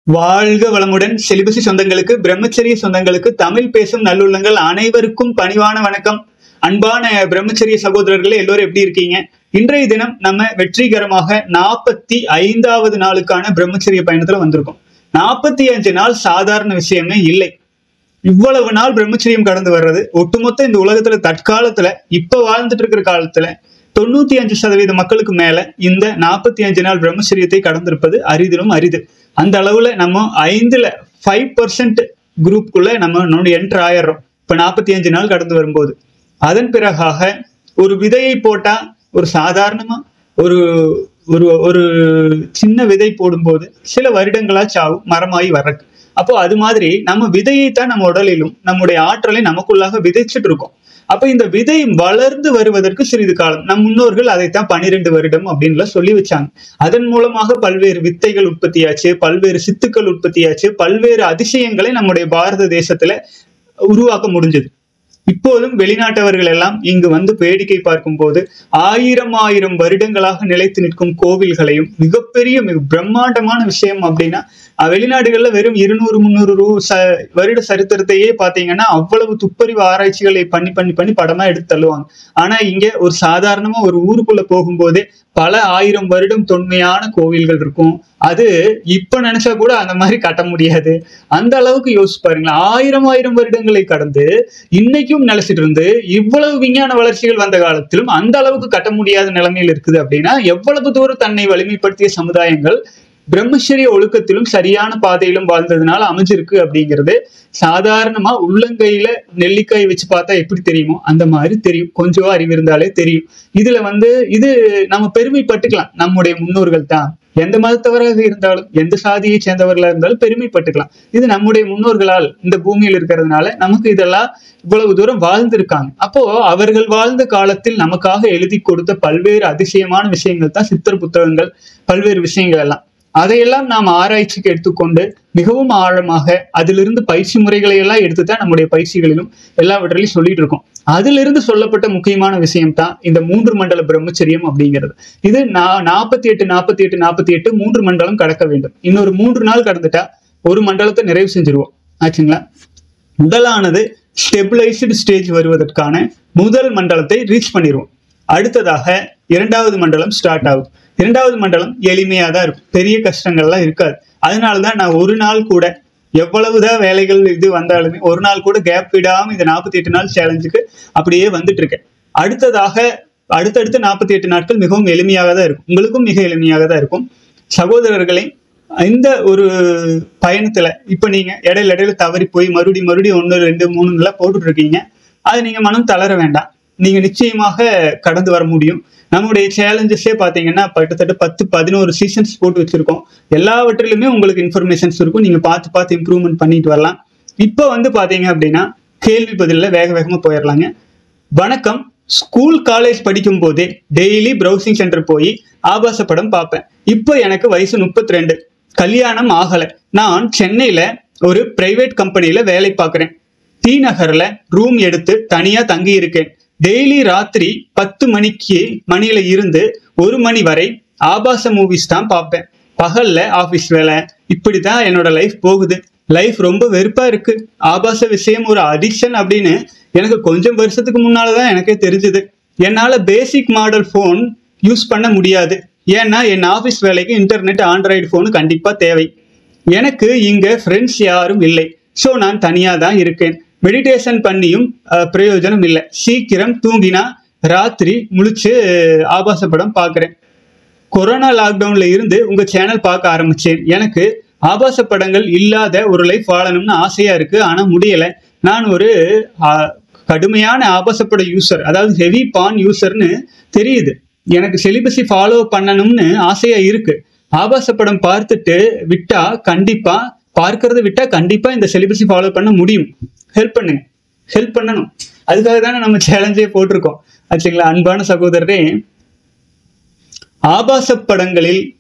வாழ்க வளமுடன் செலிபசி சொந்தங்களுக்கு பிரம்மச்சரிய சொந்தங்களுக்கு தமிழ் பேசும் நல்லுள்ளங்கள் அனைவருக்கும் பணிவான வணக்கம் அன்பான பிரம்மச்சரிய சகோதரர்களே எல்லோரும் எப்படி இருக்கீங்க இன்றைய தினம் நம்ம வெற்றிகரமாக நாற்பத்தி ஐந்தாவது நாளுக்கான பிரம்மச்சரிய பயணத்துல வந்திருக்கோம் நாற்பத்தி அஞ்சு நாள் சாதாரண விஷயமே இல்லை இவ்வளவு நாள் பிரம்மச்சரியம் கடந்து வர்றது ஒட்டுமொத்த இந்த உலகத்துல தற்காலத்துல இப்ப வாழ்ந்துட்டு இருக்கிற காலத்துல தொண்ணூத்தி அஞ்சு சதவீத மக்களுக்கு மேல இந்த நாற்பத்தி அஞ்சு நாள் பிரம்மச்சரியத்தை கடந்திருப்பது அரிதிலும் அரிது அந்த அளவுல நம்ம ஐந்துல ஃபைவ் பர்சன்ட் குரூப்புக்குள்ள நம்ம என்டர் ஆயிடுறோம் இப்ப நாற்பத்தி அஞ்சு நாள் கடந்து வரும்போது அதன் பிறகாக ஒரு விதையை போட்டா ஒரு சாதாரணமா ஒரு ஒரு ஒரு சின்ன விதை போடும்போது சில வருடங்களா சாவும் மரமாகி வர்றக்கு அப்போ அது மாதிரி நம்ம விதையைத்தான் நம்ம உடலிலும் நம்முடைய ஆற்றலை நமக்குள்ளாக விதைச்சிட்டு இருக்கோம் அப்ப இந்த விதை வளர்ந்து வருவதற்கு சிறிது காலம் நம் முன்னோர்கள் அதைத்தான் பனிரெண்டு வருடம் அப்படின்லாம் சொல்லி வச்சாங்க அதன் மூலமாக பல்வேறு வித்தைகள் உற்பத்தியாச்சு பல்வேறு சித்துக்கள் உற்பத்தியாச்சு பல்வேறு அதிசயங்களை நம்முடைய பாரத தேசத்துல உருவாக்க முடிஞ்சது இப்போதும் வெளிநாட்டவர்கள் எல்லாம் இங்கு வந்து வேடிக்கை பார்க்கும் போது ஆயிரம் ஆயிரம் வருடங்களாக நிலைத்து நிற்கும் கோவில்களையும் மிகப்பெரிய மிக பிரம்மாண்டமான விஷயம் அப்படின்னா அஹ் வெளிநாடுகள்ல வெறும் இருநூறு முந்நூறு ரூ ச வருட சரித்திரத்தையே பாத்தீங்கன்னா அவ்வளவு துப்பறிவு ஆராய்ச்சிகளை பண்ணி பண்ணி பண்ணி படமா எடுத்து தள்ளுவாங்க ஆனா இங்க ஒரு சாதாரணமா ஒரு ஊருக்குள்ள போகும்போதே பல ஆயிரம் வருடம் தொன்மையான கோவில்கள் இருக்கும் அது இப்ப நினைச்சா கூட அந்த மாதிரி கட்ட முடியாது அந்த அளவுக்கு யோசிச்சு பாருங்களேன் ஆயிரம் ஆயிரம் வருடங்களை கடந்து இன்னைக்கும் நிலைச்சிட்டு இருந்து இவ்வளவு விஞ்ஞான வளர்ச்சிகள் வந்த காலத்திலும் அந்த அளவுக்கு கட்ட முடியாத நிலைமையில் இருக்குது அப்படின்னா எவ்வளவு தூரம் தன்னை வலிமைப்படுத்திய சமுதாயங்கள் பிரம்மச்சரிய ஒழுக்கத்திலும் சரியான பாதையிலும் வாழ்ந்ததுனால அமைஞ்சிருக்கு அப்படிங்கிறது சாதாரணமா உள்ளங்கையில நெல்லிக்காய் வச்சு பார்த்தா எப்படி தெரியுமோ அந்த மாதிரி தெரியும் கொஞ்சம் அறிவு இருந்தாலே தெரியும் இதுல வந்து இது நம்ம பெருமைப்பட்டுக்கலாம் நம்முடைய முன்னோர்கள் தான் எந்த மதத்தவராக இருந்தாலும் எந்த சாதியை சேர்ந்தவர்களா இருந்தாலும் பெருமைப்பட்டுக்கலாம் இது நம்முடைய முன்னோர்களால் இந்த பூமியில் இருக்கிறதுனால நமக்கு இதெல்லாம் இவ்வளவு தூரம் வாழ்ந்திருக்காங்க அப்போ அவர்கள் வாழ்ந்த காலத்தில் நமக்காக எழுதி கொடுத்த பல்வேறு அதிசயமான விஷயங்கள் தான் சித்தர் புத்தகங்கள் பல்வேறு விஷயங்கள் எல்லாம் அதையெல்லாம் நாம் ஆராய்ச்சிக்கு எடுத்துக்கொண்டு மிகவும் ஆழமாக அதிலிருந்து பயிற்சி முறைகளை எல்லாம் எடுத்துதான் நம்முடைய பயிற்சிகளிலும் எல்லாவற்றிலையும் சொல்லிட்டு இருக்கோம் அதிலிருந்து சொல்லப்பட்ட முக்கியமான விஷயம் தான் இந்த மூன்று மண்டல பிரம்மச்சரியம் அப்படிங்கிறது இது நான் நாற்பத்தி எட்டு நாற்பத்தி எட்டு நாற்பத்தி எட்டு மூன்று மண்டலம் கடக்க வேண்டும் இன்னொரு மூன்று நாள் கடந்துட்டா ஒரு மண்டலத்தை நிறைவு செஞ்சிருவோம் ஆச்சுங்களா முதலானது ஸ்டெபிளைஸ்டு ஸ்டேஜ் வருவதற்கான முதல் மண்டலத்தை ரீச் பண்ணிடுவோம் அடுத்ததாக இரண்டாவது மண்டலம் ஸ்டார்ட் ஆகும் இரண்டாவது மண்டலம் எளிமையாக தான் இருக்கும் பெரிய கஷ்டங்கள்லாம் இருக்காது அதனால தான் நான் ஒரு நாள் கூட எவ்வளவுதான் வேலைகள் இது வந்தாலுமே ஒரு நாள் கூட கேப் விடாம இந்த நாற்பத்தி எட்டு நாள் சேலஞ்சுக்கு அப்படியே வந்துட்டு இருக்கேன் அடுத்ததாக அடுத்தடுத்த நாற்பத்தி எட்டு நாட்கள் மிகவும் எளிமையாக தான் இருக்கும் உங்களுக்கும் மிக எளிமையாக தான் இருக்கும் சகோதரர்களை இந்த ஒரு பயணத்துல இப்ப நீங்க இடையில இடையில தவறி போய் மறுபடியும் மறுபடியும் ஒன்று ரெண்டு மூணுலாம் போட்டுட்டு இருக்கீங்க அது நீங்க மனம் தளர வேண்டாம் நீங்க நிச்சயமாக கடந்து வர முடியும் நம்முடைய சேலஞ்சஸே பார்த்தீங்கன்னா கிட்டத்தட்ட பத்து பதினோரு சீசன்ஸ் போட்டு வச்சிருக்கோம் எல்லாவற்றிலுமே உங்களுக்கு இன்ஃபர்மேஷன்ஸ் இருக்கும் நீங்க பார்த்து பார்த்து இம்ப்ரூவ்மெண்ட் பண்ணிட்டு வரலாம் இப்போ வந்து பாத்தீங்க அப்படின்னா கேள்வி பதிலில் வேக வேகமாக போயிடலாங்க வணக்கம் ஸ்கூல் காலேஜ் படிக்கும் போதே டெய்லி ப்ரௌசிங் சென்டர் போய் ஆபாச படம் பார்ப்பேன் இப்போ எனக்கு வயசு முப்பத்தி ரெண்டு கல்யாணம் ஆகலை நான் சென்னையில் ஒரு பிரைவேட் கம்பெனியில் வேலை பார்க்குறேன் டி நகரில் ரூம் எடுத்து தனியாக தங்கி இருக்கேன் டெய்லி ராத்திரி பத்து மணிக்கு மணியில இருந்து ஒரு மணி வரை ஆபாச மூவிஸ் தான் பார்ப்பேன் பகல்ல ஆபீஸ் வேலை இப்படிதான் என்னோட லைஃப் போகுது லைஃப் ரொம்ப வெறுப்பா இருக்கு ஆபாச விஷயம் ஒரு அடிக்ஷன் அப்படின்னு எனக்கு கொஞ்சம் வருஷத்துக்கு முன்னாலதான் எனக்கே தெரிஞ்சது என்னால பேசிக் மாடல் ஃபோன் யூஸ் பண்ண முடியாது ஏன்னா என் ஆஃபீஸ் வேலைக்கு இன்டர்நெட் ஆண்ட்ராய்டு ஃபோனு கண்டிப்பா தேவை எனக்கு இங்க ஃப்ரெண்ட்ஸ் யாரும் இல்லை ஸோ நான் தனியா தான் இருக்கேன் மெடிடேஷன் பண்ணியும் அஹ், பிரயோஜனம் இல்லை சீக்கிரம் தூங்கினா ராத்திரி முழிச்சு அஹ், ஆபாச படம் பார்க்குறேன் கொரோனா லாக்டவுன்ல இருந்து உங்க சேனல் பார்க்க ஆரம்பிச்சேன் எனக்கு ஆபாச படங்கள் இல்லாத ஒரு லைஃப் வாழணும்னு ஆசையா இருக்கு ஆனா முடியல நான் ஒரு ஆஹ், கடுமையான ஆபாசப்பட யூசர் அதாவது ஹெவி பான் யூசர்னு தெரியுது எனக்கு செலிபஸி ஃபாலோ பண்ணணும்னு ஆசையா இருக்கு ஆபாச படம் பார்த்துட்டு விட்டா கண்டிப்பா பார்க்கறத விட்டா கண்டிப்பா இந்த செலிபஸி ஃபாலோ பண்ண முடியும் ஹெல்ப் பண்ணுங்க ஹெல்ப் பண்ணணும் அதுக்காக தானே நம்ம சேலஞ்சே போட்டிருக்கோம் ஆச்சுங்களா அன்பான சகோதரரே ஆபாச படங்களில்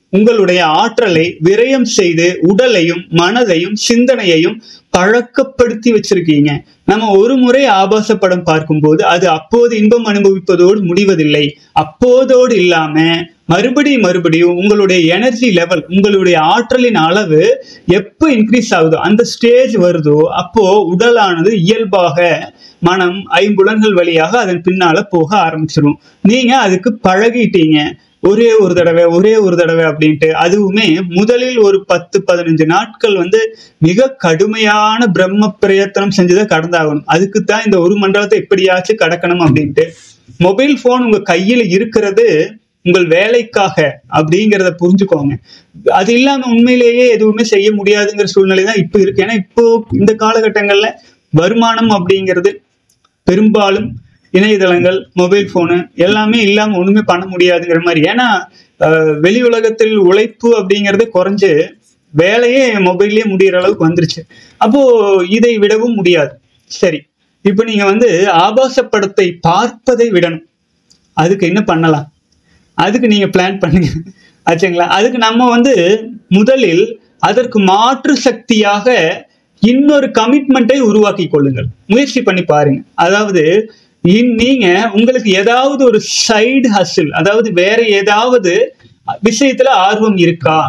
உங்களுடைய ஆற்றலை விரயம் செய்து உடலையும் மனதையும் சிந்தனையையும் பழக்கப்படுத்தி வச்சிருக்கீங்க நம்ம ஒரு முறை ஆபாச படம் பார்க்கும்போது அது அப்போது இன்பம் அனுபவிப்பதோடு முடிவதில்லை அப்போதோடு இல்லாம மறுபடியும் மறுபடியும் உங்களுடைய எனர்ஜி லெவல் உங்களுடைய ஆற்றலின் அளவு எப்போ இன்க்ரீஸ் ஆகுதோ அந்த ஸ்டேஜ் வருதோ அப்போ உடலானது இயல்பாக மனம் ஐம்புலன்கள் வழியாக அதன் பின்னால போக ஆரம்பிச்சிடும் நீங்க அதுக்கு பழகிட்டீங்க ஒரே ஒரு தடவை ஒரே ஒரு தடவை அப்படின்ட்டு அதுவுமே முதலில் ஒரு பத்து பதினஞ்சு நாட்கள் வந்து மிக கடுமையான பிரம்ம பிரயத்தனம் செஞ்சுதான் கடந்தாகணும் அதுக்கு தான் இந்த ஒரு மண்டலத்தை எப்படியாச்சும் கடக்கணும் அப்படின்ட்டு மொபைல் போன் உங்க கையில இருக்கிறது உங்கள் வேலைக்காக அப்படிங்கிறத புரிஞ்சுக்கோங்க அது இல்லாம உண்மையிலேயே எதுவுமே செய்ய முடியாதுங்கிற சூழ்நிலை தான் இப்போ இருக்கு ஏன்னா இப்போ இந்த காலகட்டங்கள்ல வருமானம் அப்படிங்கிறது பெரும்பாலும் இணையதளங்கள் மொபைல் போனு எல்லாமே இல்லாம ஒண்ணுமே பண்ண முடியாதுங்கிற மாதிரி ஏன்னா அஹ், வெளி உலகத்தில் உழைப்பு அப்படிங்கிறது குறைஞ்சு வேலையே மொபைல்லயே முடியிற அளவுக்கு வந்துருச்சு அப்போ இதை விடவும் முடியாது சரி இப்போ நீங்க வந்து ஆபாச படத்தை பார்ப்பதை விடணும் அதுக்கு என்ன பண்ணலாம் அதுக்கு நீங்க பிளான் பண்ணுங்க ஆச்சுங்களா அதுக்கு நம்ம வந்து முதலில் அதற்கு மாற்று சக்தியாக இன்னொரு கமிட்மெண்ட்டை உருவாக்கி கொள்ளுங்கள் முயற்சி பண்ணி பாருங்க அதாவது இன்- நீங்க உங்களுக்கு ஏதாவது ஒரு சைடு ஹசில் அதாவது வேற ஏதாவது விஷயத்துல ஆர்வம் இருக்கா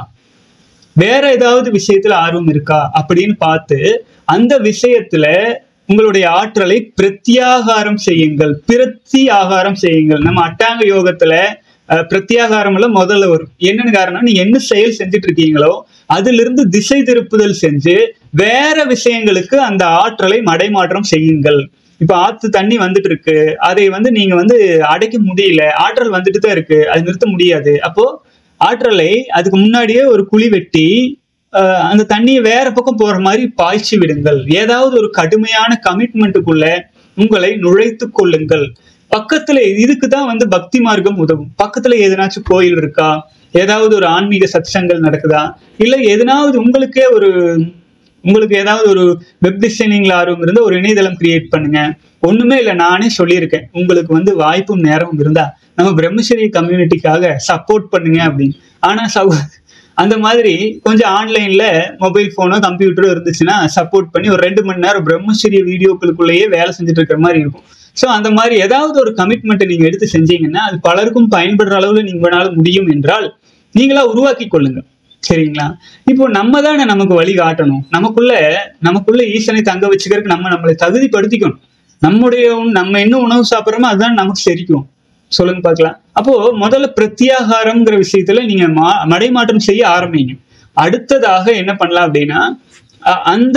வேற ஏதாவது விஷயத்துல ஆர்வம் இருக்கா அப்படின்னு பார்த்து அந்த விஷயத்துல உங்களுடைய ஆற்றலை பிரத்யாகாரம் செய்யுங்கள் பிரத்தி ஆகாரம் செய்யுங்கள் நம்ம அட்டாங்க யோகத்துல அஹ், பிரத்யாகாரம் எல்லாம் முதல்ல வரும் என்னன்னு காரணம் நீங்க என்ன செயல் செஞ்சுட்டு இருக்கீங்களோ அதிலிருந்து திசை திருப்புதல் செஞ்சு வேற விஷயங்களுக்கு அந்த ஆற்றலை மடைமாற்றம் செய்யுங்கள் இப்ப ஆத்து தண்ணி வந்துட்டு இருக்கு அதை வந்து நீங்க வந்து அடைக்க முடியல ஆற்றல் வந்துட்டு தான் இருக்கு அது நிறுத்த முடியாது அப்போ ஆற்றலை அதுக்கு முன்னாடியே ஒரு குழி வெட்டி அஹ், அந்த தண்ணியை வேற பக்கம் போற மாதிரி பாய்ச்சி விடுங்கள் ஏதாவது ஒரு கடுமையான கமிட்மெண்ட்டுக்குள்ள உங்களை நுழைத்து கொள்ளுங்கள் பக்கத்துல இதுக்கு தான் வந்து பக்தி மார்க்கம் உதவும் பக்கத்துல எதனாச்சும் கோயில் இருக்கா ஏதாவது ஒரு ஆன்மீக சத்சங்கள் நடக்குதா இல்ல எதனாவது உங்களுக்கே ஒரு உங்களுக்கு ஏதாவது ஒரு வெப் டிசைனிங்ல ஆர்வம் இருந்தா ஒரு இணையதளம் கிரியேட் பண்ணுங்க ஒண்ணுமே இல்லை நானே சொல்லியிருக்கேன் உங்களுக்கு வந்து வாய்ப்பும் நேரமும் இருந்தா நம்ம பிரம்மச்சரிய கம்யூனிட்டிக்காக சப்போர்ட் பண்ணுங்க அப்படின்னு ஆனா சவ அந்த மாதிரி கொஞ்சம் ஆன்லைன்ல மொபைல் போனோ கம்ப்யூட்டரோ இருந்துச்சுன்னா சப்போர்ட் பண்ணி ஒரு ரெண்டு மணி நேரம் பிரம்மச்சரிய வீடியோக்களுக்குள்ளேயே வேலை செஞ்சுட்டு இருக்கிற மாதிரி இருக்கும் ஸோ அந்த மாதிரி ஏதாவது ஒரு கமிட்மெண்ட்டை நீங்க எடுத்து செஞ்சீங்கன்னா அது பலருக்கும் பயன்படுற அளவுல நீங்களால முடியும் என்றால் நீங்களா உருவாக்கி கொள்ளுங்க சரிங்களா இப்போ நம்ம தானே நமக்கு வழி காட்டணும் நமக்குள்ள நமக்குள்ள ஈசனை தங்க வச்சுக்கிறதுக்கு நம்ம நம்மளை தகுதிப்படுத்திக்கணும் நம்முடைய உண்- நம்ம என்ன உணவு சாப்பிட்றோமோ அதுதான் நமக்கு செரிக்கும் சொல்லுங்க பார்க்கலாம் அப்போ முதல்ல பிரத்யாகாரம்ங்கிற விஷயத்துல நீங்க மா- மடைமாற்றம் செய்ய ஆரம்பிங்க அடுத்ததாக என்ன பண்ணலாம் அப்படின்னா அ- அந்த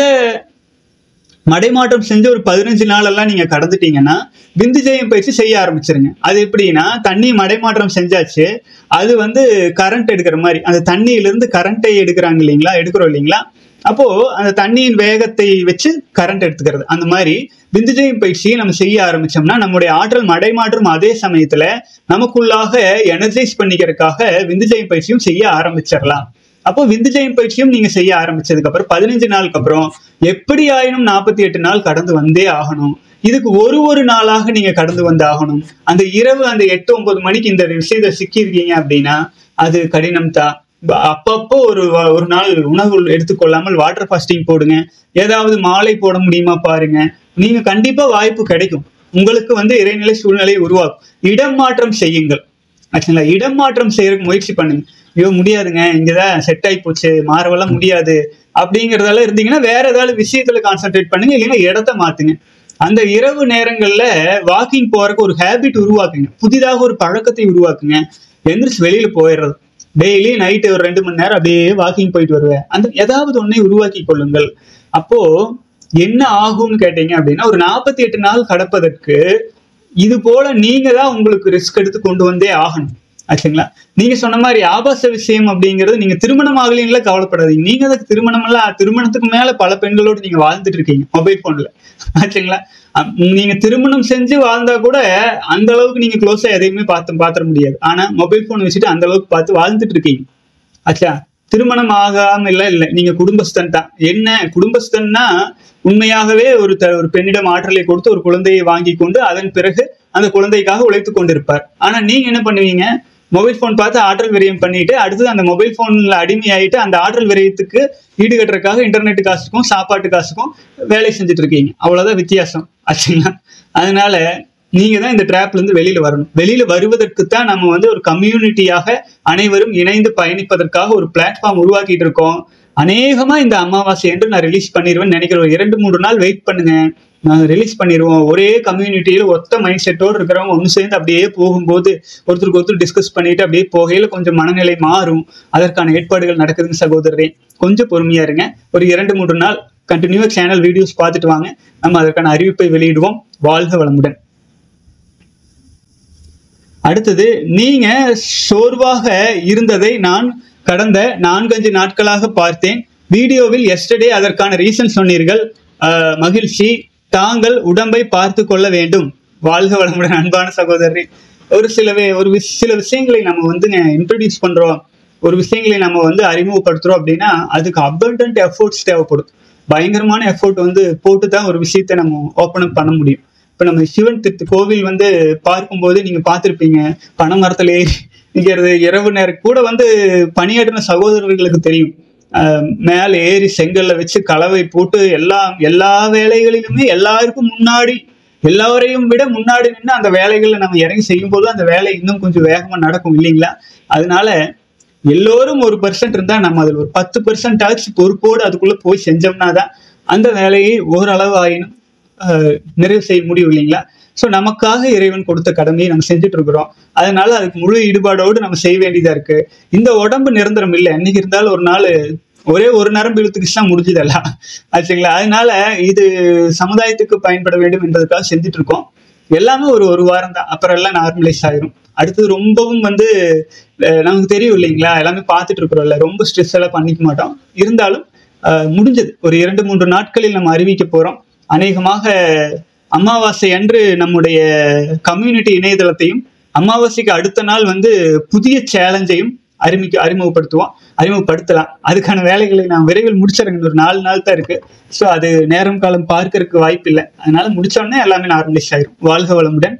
மடைமாற்றம் செஞ்சு ஒரு பதினஞ்சு நாள் எல்லாம் நீங்க கடந்துட்டீங்கன்னா விந்து ஜெயம் பயிற்சி செய்ய ஆரம்பிச்சிருங்க அது எப்படின்னா தண்ணி மடைமாற்றம் செஞ்சாச்சு அது வந்து கரண்ட் எடுக்கிற மாதிரி அந்த தண்ணியிலிருந்து கரண்ட்டை எடுக்கிறாங்க இல்லைங்களா எடுக்கிறோம் இல்லைங்களா அப்போ அந்த தண்ணியின் வேகத்தை வச்சு கரண்ட் எடுத்துக்கிறது அந்த மாதிரி விந்து ஜெயம் பயிற்சியை நம்ம செய்ய ஆரம்பிச்சோம்னா நம்முடைய ஆற்றல் மடைமாற்றம் அதே சமயத்துல நமக்குள்ளாக எனர்ஜைஸ் பண்ணிக்கிறதுக்காக விந்து ஜெயம் பயிற்சியும் செய்ய ஆரம்பிச்சிடலாம் அப்போ விந்து ஜெயம் பயிற்சியும் நீங்க செய்ய ஆரம்பிச்சதுக்கு அப்புறம் பதினஞ்சு நாளுக்கு அப்புறம் எப்படி ஆயினும் நாற்பத்தி எட்டு நாள் கடந்து வந்தே ஆகணும் இதுக்கு ஒரு ஒரு நாளாக நீங்க கடந்து வந்து ஆகணும் அந்த இரவு அந்த எட்டு ஒன்பது மணிக்கு இந்த விஷயத்தை சிக்கியிருக்கீங்க அப்படின்னா அது கடினம் தான் ப- அப்பப்போ ஒரு வ- ஒரு நாள் உணவு எடுத்துக்கொள்ளாமல் வாட்டர் ஃபாஸ்டிங் போடுங்க ஏதாவது மாலை போட முடியுமா பாருங்க நீங்க கண்டிப்பா வாய்ப்பு கிடைக்கும் உங்களுக்கு வந்து இறைநிலை சூழ்நிலை உருவாக்கும் இடம் மாற்றம் செய்யுங்கள் ஆச்சுங்களா இடம் மாற்றம் செய்யறதுக்கு முயற்சி பண்ணுங்க ஐயோ முடியாதுங்க இங்கதான் செட் ஆகி போச்சு மாறவெல்லாம் முடியாது அப்படிங்கறதால இருந்தீங்கன்னா வேற ஏதாவது விஷயத்துல கான்சென்ட்ரேட் பண்ணுங்க இல்லைன்னா இடத்த மாத்துங்க அந்த இரவு நேரங்கள்ல வாக்கிங் போறதுக்கு ஒரு ஹேபிட் உருவாக்குங்க புதிதாக ஒரு பழக்கத்தை உருவாக்குங்க எந்திரிச்சு வெளியில போயிடுறது டெய்லி நைட்டு ஒரு ரெண்டு மணி நேரம் அப்படியே வாக்கிங் போயிட்டு வருவேன் அந்த ஏதாவது ஒன்றை உருவாக்கி கொள்ளுங்கள் அப்போ என்ன ஆகும்னு கேட்டீங்க அப்படின்னா ஒரு நாற்பத்தி எட்டு நாள் கடப்பதற்கு இது போல நீங்க தான் உங்களுக்கு ரிஸ்க் எடுத்து கொண்டு வந்தே ஆகணும் ஆச்சுங்களா நீங்க சொன்ன மாதிரி ஆபாச விஷயம் அப்படிங்கிறது நீங்க திருமணம் ஆகலைங்களா கவலைப்படாதீங்க நீங்க அதுக்கு திருமணம் எல்லாம் திருமணத்துக்கு மேல பல பெண்களோடு நீங்க வாழ்ந்துட்டு இருக்கீங்க மொபைல் போன்ல ஆச்சுங்களா அம், நீங்க திருமணம் செஞ்சு வாழ்ந்தா கூட அந்த அளவுக்கு நீங்க க்ளோஸா எதையுமே பார்த்து பாத்திர முடியாது ஆனா மொபைல் போன் வச்சுட்டு அந்த அளவுக்கு பார்த்து வாழ்ந்துட்டு இருக்கீங்க ஆச்சா திருமணம் ஆகாம இல்ல இல்ல நீங்க குடும்பஸ்தன் தான் என்ன குடும்பஸ்தன்னா உண்மையாகவே ஒரு த- ஒரு பெண்ணிடம் ஆற்றலை கொடுத்து ஒரு குழந்தையை வாங்கி கொண்டு அதன் பிறகு அந்த குழந்தைக்காக உழைத்து கொண்டிருப்பார் ஆனா நீங்க என்ன பண்ணுவீங்க மொபைல் ஃபோன் பார்த்து ஆற்றல் விரயம் பண்ணிட்டு அடுத்தது அந்த மொபைல் ஃபோன்ல அடிமையாயிட்டு அந்த ஆற்றல் விரயத்துக்கு ஈடுகட்டுறதுக்காக இன்டர்நெட் காசுக்கும் சாப்பாட்டு காசுக்கும் வேலை செஞ்சுட்டு இருக்கீங்க அவ்வளவுதான் வித்தியாசம் ஆச்சுங்களா அதனால நீங்க தான் இந்த ட்ராப்ல இருந்து வெளியில வரணும் வெளியில வருவதற்கு தான் நம்ம வந்து ஒரு கம்யூனிட்டியாக அனைவரும் இணைந்து பயணிப்பதற்காக ஒரு பிளாட்ஃபார்ம் உருவாக்கிட்டு இருக்கோம் அநேகமா இந்த அமாவாசை என்று நான் ரிலீஸ் பண்ணிடுவேன் நினைக்கிறேன் ஒரு இரண்டு மூன்று நாள் வெயிட் பண்ணுங்க நான் ரிலீஸ் பண்ணிடுவோம் ஒரே கம்யூனிட்டியில ஒத்த மைண்ட் செட்டோடு இருக்கிறவங்க ஒன்று சேர்ந்து அப்படியே போகும்போது ஒருத்தருக்கு ஒருத்தர் டிஸ்கஸ் பண்ணிட்டு அப்படியே போகையில கொஞ்சம் மனநிலை மாறும் அதற்கான ஏற்பாடுகள் நடக்குதுங்க சகோதரரே கொஞ்சம் பொறுமையா இருங்க ஒரு இரண்டு மூன்று நாள் கண்டினியூவா சேனல் வீடியோஸ் பார்த்துட்டு வாங்க நம்ம அதற்கான அறிவிப்பை வெளியிடுவோம் வாழ்க வளமுடன் அடுத்தது நீங்க சோர்வாக இருந்ததை நான் கடந்த நான்கஞ்சு நாட்களாக பார்த்தேன் வீடியோவில் எஸ்டர்டே அதற்கான ரீசன் சொன்னீர்கள் அஹ், மகிழ்ச்சி தாங்கள் உடம்பை பார்த்து கொள்ள வேண்டும் வாழ்க வளமுடன் அன்பான சகோதரரே ஒரு சில வே- ஒரு விஷ- சில விஷயங்களை நம்ம வந்து இன்ட்ரடியூஸ் பண்றோம் ஒரு விஷயங்களை நம்ம வந்து அறிமுகப்படுத்துறோம் அப்படின்னா அதுக்கு அபண்டன்ட் எஃபோர்ட்ஸ் தேவைப்படும் பயங்கரமான எஃபோர்ட் வந்து போட்டு தான் ஒரு விஷயத்தை நம்ம ஓப்பன் அப் பண்ண முடியும் இப்ப நம்ம சிவன் திட்டு கோவில் வந்து பார்க்கும்போது நீங்க பார்த்திருப்பீங்க பனை மரத்துல ஏறி நிற்கிறது இரவு நேரம் கூட வந்து பணியாற்றின சகோதரர்களுக்கு தெரியும் ஆஹ் மேல ஏறி செங்கல்ல வச்சு கலவை போட்டு எல்லா எல்லா வேலைகளிலுமே எல்லாருக்கும் முன்னாடி எல்லாரையும் விட முன்னாடி நின்று அந்த வேலைகளை நம்ம இறங்கி செய்யும் போது அந்த வேலை இன்னும் கொஞ்சம் வேகமா நடக்கும் இல்லைங்களா அதனால எல்லோரும் ஒரு பர்சன்ட் இருந்தா நம்ம அதில் ஒரு பத்து பர்சன்ட் ஆச்சு பொறுப்போடு அதுக்குள்ள போய் செஞ்சோம்னா தான் அந்த வேலையை ஓரளவு ஆயினும் ஆஹ் நிறைவு செய்ய முடியும் இல்லைங்களா ஸோ நமக்காக இறைவன் கொடுத்த கடமையை நம்ம செஞ்சுட்டு இருக்கிறோம் அதனால அதுக்கு முழு ஈடுபாடோடு நம்ம செய்ய வேண்டியதா இருக்கு இந்த உடம்பு நிரந்தரம் இல்லை என்னைக்கு இருந்தாலும் ஒரு நாள் ஒரே ஒரு நரம்பு இழுத்துக்கிச்சு தான் முடிஞ்சதல்ல ஆச்சுங்களா அதனால இது சமுதாயத்துக்கு பயன்பட வேண்டும் என்பதற்காக செஞ்சுட்டு இருக்கோம் எல்லாமே ஒரு ஒரு வாரம் தான் அப்புறம் எல்லாம் நார்மலைஸ் ஆயிரும் அடுத்தது ரொம்பவும் வந்து அஹ், நமக்கு தெரியும் இல்லைங்களா எல்லாமே பார்த்துட்டு இருக்கிறோம்ல ரொம்ப ஸ்ட்ரெஸ் எல்லாம் பண்ணிக்க மாட்டோம் இருந்தாலும் அஹ், முடிஞ்சது ஒரு இரண்டு மூன்று நாட்களில் நம்ம அறிவிக்க போறோம் அநேகமாக அமாவாசை அன்று நம்முடைய கம்யூனிட்டி இணையதளத்தையும் அமாவாசைக்கு அடுத்த நாள் வந்து புதிய சேலஞ்சையும் அறிமிக்க அறிமுகப்படுத்துவோம் அறிமுகப்படுத்தலாம் அதுக்கான வேலைகளை நான் விரைவில் முடிச்சிடுறேங்க ஒரு நாலு நாள் தான் இருக்கு ஸோ அது நேரம் காலம் பார்க்கறதுக்கு வாய்ப்பு இல்லை அதனால முடிச்சோடனே எல்லாமே நார்மலைஸ் ஆயிரும் வாழ்க வளமுடன்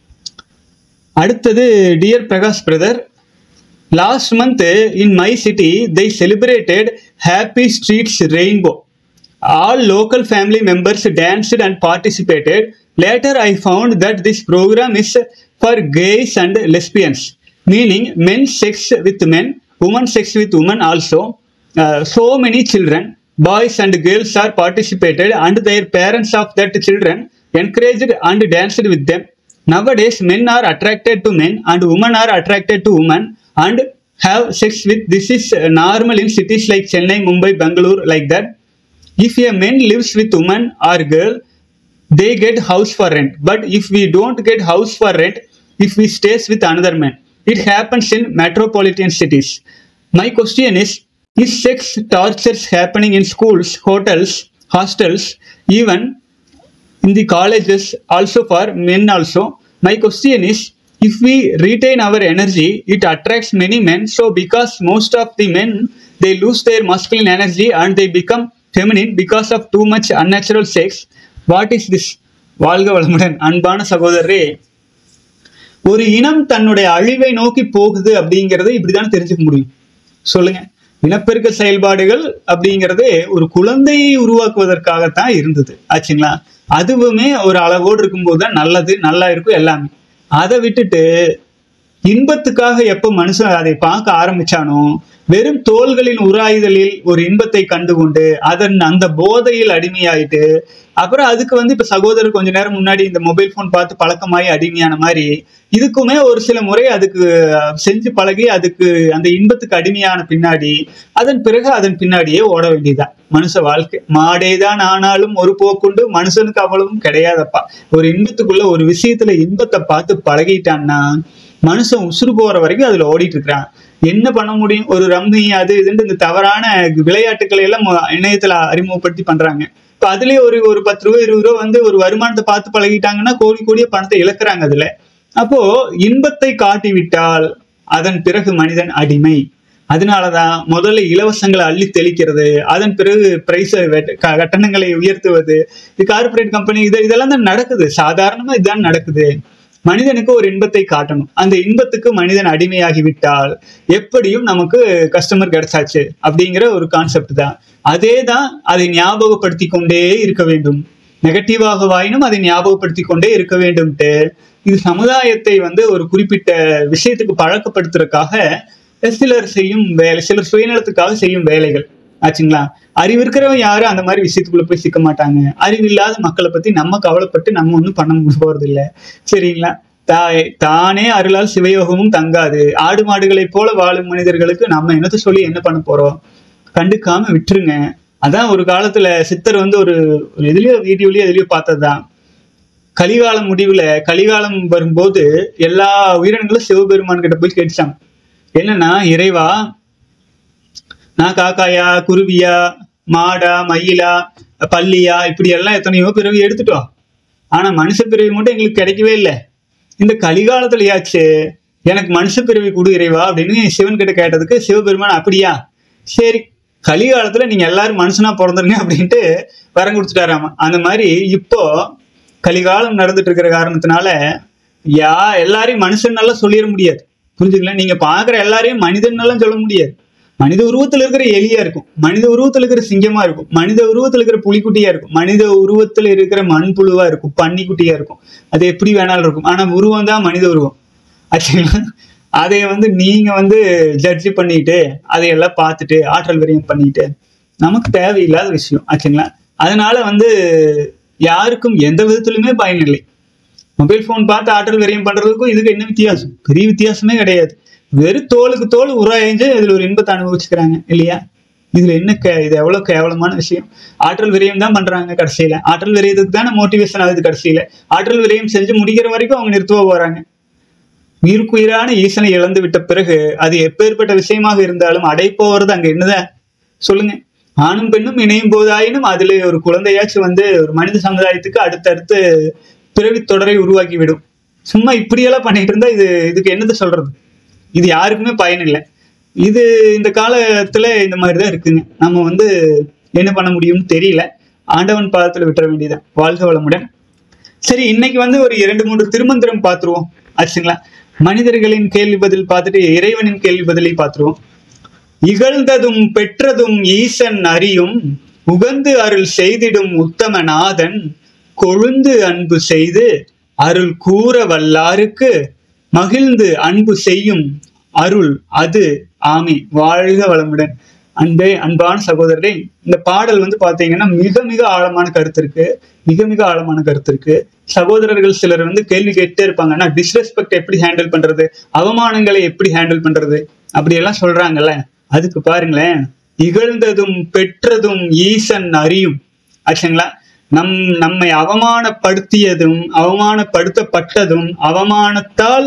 அடுத்தது dear Prakash brother last month in my city they celebrated happy streets rainbow all local family members danced and participated later i found that this program is for gays and lesbians meaning men sex with men woman sex with women also Uh, so many children boys and girls are participated and their parents of that children encouraged and danced with them Nowadays, men are attracted to men and women are attracted to women and have sex with. This is uh, normal in cities like Chennai, Mumbai, Bangalore, like that. If a man lives with woman or girl, they get house for rent. But if we don't get house for rent, if we stays with another man, it happens in metropolitan cities. My question is: Is sex tortures happening in schools, hotels, hostels, even in the colleges also for men also my question is if we retain our energy it attracts many men so because most of the men they lose their masculine energy and they become feminine because of too much unnatural sex what is this வாழ்க வளமுடன் அன்பான சகோதரரே ஒரு இனம் தன்னுடைய அழிவை நோக்கி போகுது அப்படிங்கறத இப்படிதான் தெரிஞ்சுக்க முடியும் சொல்லுங்க இனப்பெருக்க செயல்பாடுகள் அப்படிங்கிறது ஒரு குழந்தையை உருவாக்குவதற்காகத்தான் இருந்தது ஆச்சுங்களா அதுவுமே ஒரு அளவோடு இருக்கும்போது தான் நல்லது நல்லா இருக்கும் எல்லாமே அதை விட்டுட்டு இன்பத்துக்காக எப்போ மனுஷன் அதை பார்க்க ஆரம்பிச்சானோ வெறும் தோள்களின் உராய்தலில் ஒரு இன்பத்தை கண்டுகொண்டு அதன் அந்த போதையில் அடிமையாயிட்டு அப்புறம் அதுக்கு வந்து இப்ப சகோதரர் கொஞ்ச நேரம் முன்னாடி இந்த மொபைல் போன் பார்த்து பழக்கமாயி அடிமையான மாதிரி இதுக்குமே ஒரு சில முறை அதுக்கு அஹ், செஞ்சு பழகி அதுக்கு அந்த இன்பத்துக்கு அடிமையான பின்னாடி அதன் பிறகு அதன் பின்னாடியே ஓட வேண்டியதுதான் மனுஷ வாழ்க்கை மாடேதான் ஆனாலும் ஒரு போக்குண்டு மனுஷனுக்கு அவ்வளவும் கிடையாதப்பா ஒரு இன்பத்துக்குள்ள ஒரு விஷயத்துல இன்பத்தை பார்த்து பழகிட்டான்னா மனுஷன் உசுறு போற வரைக்கும் அதுல ஓடிட்டு இருக்கிறான் என்ன பண்ண முடியும் ஒரு ரம்மி அது இதுன்னு இந்த தவறான விளையாட்டுக்களை எல்லாம் மொ- இணையத்துல அறிமுகப்படுத்தி பண்றாங்க இப்ப அதுலயே ஒரு ஒரு பத்து ரூபா இருபது ரூபா வந்து ஒரு வருமானத்தை பார்த்து பழகிட்டாங்கன்னா கோடி கோடிய பணத்தை இழக்கிறாங்க அதுல அப்போ இன்பத்தை காட்டி விட்டால் அதன் பிறகு மனிதன் அடிமை அதனாலதான் முதல்ல இலவசங்களை அள்ளி தெளிக்கிறது அதன் பிறகு பிரைஸ் கட்டணங்களை உயர்த்துவது இது கார்ப்பரேட் கம்பெனி இது இதெல்லாம் தான் நடக்குது சாதாரணமா இதுதான் நடக்குது மனிதனுக்கு ஒரு இன்பத்தை காட்டணும் அந்த இன்பத்துக்கு மனிதன் அடிமையாகி விட்டால் எப்படியும் நமக்கு கஸ்டமர் கிடைச்சாச்சு அப்படிங்கிற ஒரு கான்செப்ட் தான் அதே தான் அதை ஞாபகப்படுத்தி கொண்டே இருக்க வேண்டும் நெகட்டிவாக வாயினும் அதை ஞாபகப்படுத்தி கொண்டே இருக்க வேண்டும்ட்டு இது சமுதாயத்தை வந்து ஒரு குறிப்பிட்ட விஷயத்துக்கு பழக்கப்படுத்துறதுக்காக சிலர் செய்யும் வேலை சிலர் சுயநலத்துக்காக செய்யும் வேலைகள் ஆச்சுங்களா அறிவு இருக்கிறவன் யாரும் அந்த மாதிரி விஷயத்துக்குள்ள போய் சிக்க மாட்டாங்க அறிவு இல்லாத மக்களை பத்தி நம்ம கவலைப்பட்டு நம்ம ஒன்றும் பண்ண போறது இல்லை சரிங்களா தாய் தானே அருளால் சிவயோகமும் தங்காது ஆடு மாடுகளைப் போல வாழும் மனிதர்களுக்கு நம்ம என்னத்த சொல்லி என்ன பண்ண போறோம் கண்டுக்காம விட்டுருங்க அதான் ஒரு காலத்துல சித்தர் வந்து ஒரு ஒரு எதுலயோ வீடியோலயோ எதுலயோ பார்த்ததுதான் கலிகாலம் முடிவுல கலிகாலம் வரும்போது எல்லா உயிரினங்களும் சிவபெருமான் கிட்ட போய் கேட்டுச்சாங்க என்னன்னா இறைவா நான் காக்காயா குருவியா மாடா மயிலா பல்லியா இப்படி எல்லாம் எத்தனையோ பிறவி எடுத்துட்டோம் ஆனா மனுஷ பிறவி மட்டும் எங்களுக்கு கிடைக்கவே இல்லை இந்த கலிகாலத்துலயாச்சு எனக்கு மனுஷ பிறவி கொடு இறைவா அப்படின்னு சிவன் கிட்ட கேட்டதுக்கு சிவபெருமான் அப்படியா சரி கலிகாலத்துல நீங்க எல்லாரும் மனுஷனா பிறந்துருங்க அப்படின்ட்டு வரம் கொடுத்துட்டாராமா அந்த மாதிரி இப்போ கலிகாலம் நடந்துட்டு இருக்கிற காரணத்தினால யா எல்லாரையும் மனுஷன் சொல்லிட முடியாது புரிஞ்சுங்களா நீங்க பாக்குற எல்லாரையும் மனிதன் எல்லாம் சொல்ல முடியாது மனித உருவத்துல இருக்கிற எலியா இருக்கும் மனித உருவத்துல இருக்கிற சிங்கமா இருக்கும் மனித உருவத்துல இருக்கிற புலிக்குட்டியா இருக்கும் மனித உருவத்துல இருக்கிற மண்புழுவா இருக்கும் பன்னிக்குட்டியா இருக்கும் அது எப்படி வேணாலும் இருக்கும் ஆனா உருவம் தான் மனித உருவம் ஆச்சுங்களா அதை வந்து நீங்க வந்து ஜட்ஜி பண்ணிட்டு அதையெல்லாம் பார்த்துட்டு ஆற்றல் விரயம் பண்ணிட்டு நமக்கு தேவையில்லாத விஷயம் ஆச்சுங்களா அதனால வந்து யாருக்கும் எந்த விதத்திலுமே பயன் இல்லை மொபைல் ஃபோன் பார்த்து ஆற்றல் விரயம் பண்றதுக்கும் இதுக்கு என்ன வித்தியாசம் பெரிய வித்தியாசமே கிடையாது வெறும் தோலுக்கு தோல் உராய்ஞ்சு இதுல ஒரு இன்பத்தை அனுபவிச்சுக்கிறாங்க இல்லையா இதுல என்ன கே இது எவ்வளவு கேவலமான விஷயம் ஆற்றல் விரயம் தான் பண்றாங்க கடைசியில ஆற்றல் விரயத்துக்கு தானே மோட்டிவேஷன் ஆகுது கடைசியில ஆற்றல் விரயம் செஞ்சு முடிக்கிற வரைக்கும் அவங்க நிறுத்துவ போறாங்க உயிருக்குயிரான ஈசனை இழந்து விட்ட பிறகு அது எப்பேற்பட்ட விஷயமாக இருந்தாலும் அடைப்போவது அங்க என்னதான் சொல்லுங்க ஆணும் பெண்ணும் இணையும் போதாயினும் அதுல ஒரு குழந்தையாச்சும் வந்து ஒரு மனித சமுதாயத்துக்கு அடுத்தடுத்து பிறவி தொடரை உருவாக்கி விடும் சும்மா இப்படியெல்லாம் பண்ணிட்டு இருந்தா இது இதுக்கு என்னது சொல்றது இது யாருக்குமே பயன் இல்லை இது இந்த காலத்துல இந்த மாதிரிதான் இருக்குங்க நம்ம வந்து என்ன பண்ண முடியும்னு தெரியல ஆண்டவன் பாதத்துல விட்டுற வேண்டியதான் வாழ்க வளமுடன் சரி இன்னைக்கு வந்து ஒரு இரண்டு மூன்று திருமந்திரம் பார்த்துருவோம் ஆச்சுங்களா மனிதர்களின் கேள்வி பதில் பார்த்துட்டு இறைவனின் கேள்வி பதிலை பார்த்துருவோம் இகழ்ந்ததும் பெற்றதும் ஈசன் அறியும் உகந்து அருள் செய்திடும் உத்தம நாதன் கொழுந்து அன்பு செய்து அருள் கூற வல்லாருக்கு மகிழ்ந்து அன்பு செய்யும் அருள் அது ஆமி வாழ்க வளமுடன் அன்பே அன்பான சகோதரரே இந்த பாடல் வந்து பாத்தீங்கன்னா மிக மிக ஆழமான கருத்து இருக்கு மிக மிக ஆழமான கருத்து இருக்கு சகோதரர்கள் சிலர் வந்து கேள்வி கேட்டே இருப்பாங்க ஆனா டிஸ்ரெஸ்பெக்ட் எப்படி ஹேண்டில் பண்றது அவமானங்களை எப்படி ஹேண்டில் பண்றது அப்படி எல்லாம் சொல்றாங்கல்ல அதுக்கு பாருங்களேன் இகழ்ந்ததும் பெற்றதும் ஈசன் அறியும் ஆச்சுங்களா நம் நம்மை அவமானப்படுத்தியதும் அவமானப்படுத்தப்பட்டதும் அவமானத்தால்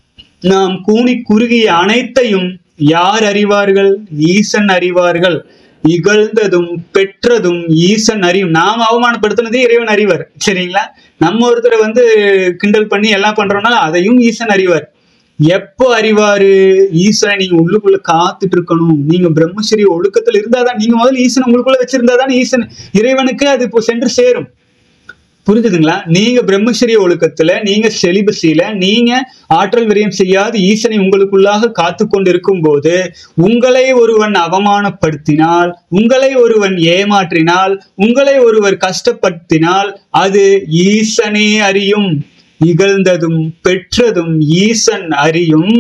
நாம் கூனி குறுகிய அனைத்தையும் யார் அறிவார்கள் ஈசன் அறிவார்கள் இகழ்ந்ததும் பெற்றதும் ஈசன் அறியும் நாம் அவமானப்படுத்தினதே இறைவன் அறிவார் சரிங்களா நம்ம ஒருத்தரை வந்து கிண்டல் பண்ணி எல்லாம் பண்றோம்னா அதையும் ஈசன் அறிவார் எப்போ அறிவாரு ஈசனை நீங்க உள்ளுக்குள்ள காத்துட்டு இருக்கணும் நீங்க பிரம்மச்சரிய ஒழுக்கத்துல இருந்தாதான் நீங்க முதல்ல ஈசன் உங்களுக்குள்ள வச்சிருந்தாதான் ஈசன் இறைவனுக்கு அது இப்போ சென்று சேரும் புரிஞ்சுதுங்களா நீங்க பிரம்மச்சரிய ஒழுக்கத்துல நீங்க செலிபஸில நீங்க ஆற்றல் விரயம் செய்யாது ஈசனை உங்களுக்குள்ளாக காத்து கொண்டிருக்கும் போது உங்களை ஒருவன் அவமானப்படுத்தினால் உங்களை ஒருவன் ஏமாற்றினால் உங்களை ஒருவர் கஷ்டப்படுத்தினால் அது ஈசனே அறியும் இகழ்ந்ததும் பெற்றதும் ஈசன் அறியும்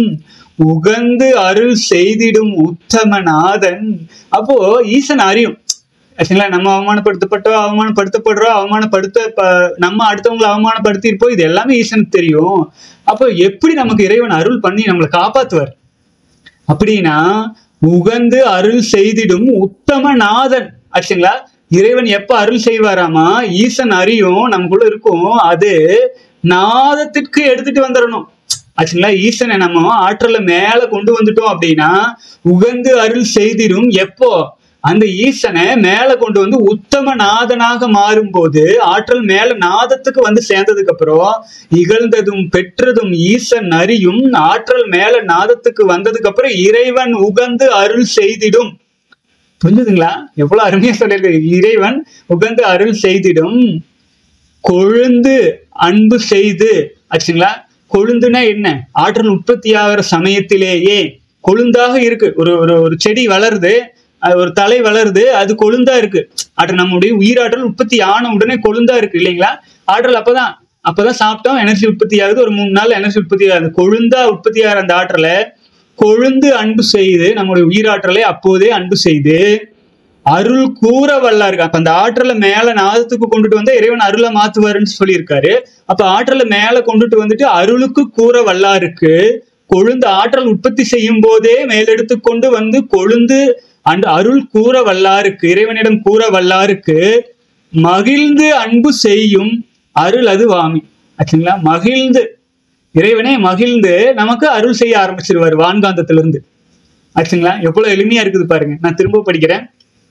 உகந்து அருள் செய்திடும் உத்தமநாதன் அப்போ ஈசன் அறியும் ஆக்சுவலா நம்ம அவமானப்படுத்தப்பட்டோம் அவமானப்படுத்தப்படுறோம் அவமானப்படுத்த ப- நம்ம அடுத்தவங்களை அவமானப்படுத்தி இருப்போம் இது எல்லாமே ஈசனுக்கு தெரியும் அப்போ எப்படி நமக்கு இறைவன் அருள் பண்ணி நம்மளை காப்பாத்துவார் அப்படின்னா உகந்து அருள் செய்திடும் உத்தம நாதன் ஆச்சுங்களா இறைவன் எப்ப அருள் செய்வாராமா ஈசன் அறியும் நமக்குள்ள இருக்கும் அது நாதத்திற்கு எடுத்துட்டு வந்துடணும் ஆச்சுங்களா ஈசனை நம்ம ஆற்றல மேல கொண்டு வந்துட்டோம் அப்படின்னா உகந்து அருள் செய்திடும் எப்போ அந்த ஈசனை மேல கொண்டு வந்து உத்தம நாதனாக மாறும்போது ஆற்றல் மேல நாதத்துக்கு வந்து சேர்ந்ததுக்கு அப்புறம் இகழ்ந்ததும் பெற்றதும் ஈசன் அறியும் ஆற்றல் மேல நாதத்துக்கு வந்ததுக்கு அப்புறம் இறைவன் உகந்து அருள் செய்திடும் புரிஞ்சுதுங்களா எவ்வளவு அருமையா சொல்லியிருக்கு இறைவன் உகந்து அருள் செய்திடும் கொழுந்து அன்பு செய்து ஆச்சுங்களா கொழுந்துனா என்ன ஆற்றல் உற்பத்தி ஆகிற சமயத்திலேயே கொழுந்தாக இருக்கு ஒரு ஒரு ஒரு செடி வளருது அது ஒரு தலை வளருது அது கொழுந்தா இருக்கு ஆற்றல் நம்முடைய உயிராற்றல் உற்பத்தி ஆன உடனே கொழுந்தா இருக்கு இல்லைங்களா ஆற்றல் அப்பதான் அப்பதான் சாப்பிட்டோம் எனர்ஜி உற்பத்தி ஆகுது ஒரு மூணு நாள் எனர்ஜி உற்பத்தி ஆகுது கொழுந்தா உற்பத்தி ஆகிற அந்த ஆற்றலை கொழுந்து அன்பு செய்து நம்முடைய உயிராற்றலை அப்போதே அன்பு செய்து அருள் கூற வல்லாருக்கு அப்ப அந்த ஆற்றலை மேல நாதத்துக்கு கொண்டுட்டு வந்தா இறைவன் அருளை மாத்துவாருன்னு சொல்லியிருக்காரு அப்ப ஆற்றலை மேல கொண்டுட்டு வந்துட்டு அருளுக்கு கூற வல்லாருக்கு கொழுந்து ஆற்றல் உற்பத்தி செய்யும் போதே மேலெடுத்து கொண்டு வந்து கொழுந்து அந்த அருள் கூற வல்லாருக்கு இறைவனிடம் கூற வல்லாருக்கு மகிழ்ந்து அன்பு செய்யும் அருள் அது வாமி ஆச்சுங்களா மகிழ்ந்து இறைவனே மகிழ்ந்து நமக்கு அருள் செய்ய ஆரம்பிச்சிருவாரு வான்காந்தத்திலிருந்து ஆச்சுங்களா எவ்வளவு எளிமையா இருக்குது பாருங்க நான் திரும்ப படிக்கிறேன்